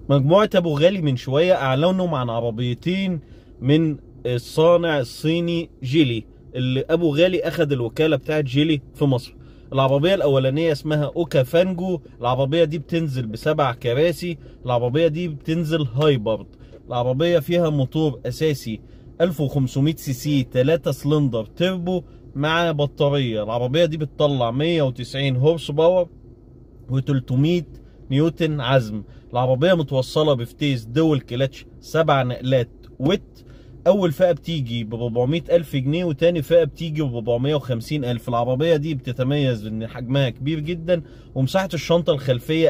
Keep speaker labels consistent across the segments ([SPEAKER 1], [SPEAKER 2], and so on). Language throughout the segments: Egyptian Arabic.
[SPEAKER 1] مجموعة أبو غالي من شوية أعلنوا عن عربيتين من الصانع الصيني جيلي اللي أبو غالي أخذ الوكالة بتاعت جيلي في مصر العربية الأولانية اسمها أوكا فانجو العربية دي بتنزل بسبع كراسي العربية دي بتنزل هايبرد العربية فيها موتور أساسي 1500 سي سي 3 سلندر تربو مع بطارية العربية دي بتطلع 190 هورس باور و300 نيوتن عزم العربية متوصلة بفتيس دول كلاتش سبع نقلات ويت أول فئة بتيجي ب 400 ألف جنيه وتاني فئة بتيجي ب 450 ألف العربية دي بتتميز إن حجمها كبير جدا ومساحة الشنطة الخلفية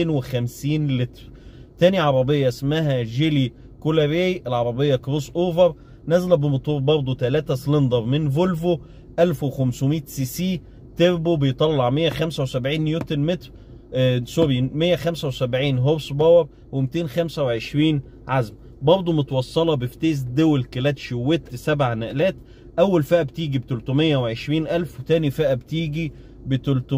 [SPEAKER 1] 2050 لتر تاني عربية اسمها جيلي كولابي العربية كروس أوفر نازلة بموتور برضه 3 سلندر من فولفو 1500 سي سي تربو بيطلع 175 نيوتن متر آه سوري 175 هورس باور و225 عزم برضه متوصله بفتيس دول كلاتش ويت سبع نقلات اول فئه بتيجي ب 320 الف وتاني فئه بتيجي ب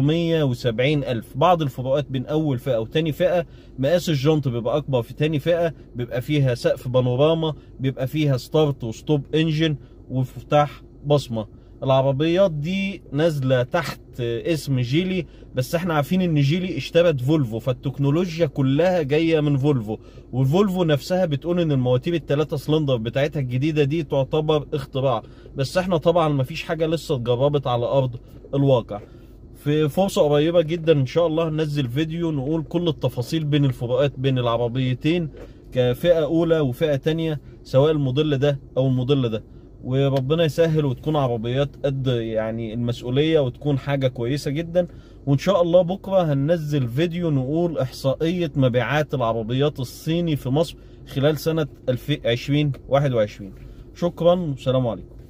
[SPEAKER 1] 370 الف بعض الفروقات بين اول فئه وتاني فئه مقاس الجنط بيبقى اكبر في تاني فئه بيبقى فيها سقف بانوراما بيبقى فيها ستارت وستوب انجن ومفتاح بصمه العربيات دي نازله تحت اسم جيلي بس احنا عارفين ان جيلي اشترت فولفو فالتكنولوجيا كلها جايه من فولفو والفولفو نفسها بتقول ان المواتير الثلاثه سلندر بتاعتها الجديده دي تعتبر اختراع بس احنا طبعا مفيش حاجه لسه اتجربت على ارض الواقع في فرصة قريبة جدا ان شاء الله هننزل فيديو نقول كل التفاصيل بين الفروقات بين العربيتين كفئة اولى وفئة تانية سواء الموديل ده او الموديل ده وربنا يسهل وتكون عربيات قد يعني المسؤوليه وتكون حاجه كويسه جدا وان شاء الله بكره هننزل فيديو نقول احصائيه مبيعات العربيات الصيني في مصر خلال سنه 2021 شكرا والسلام عليكم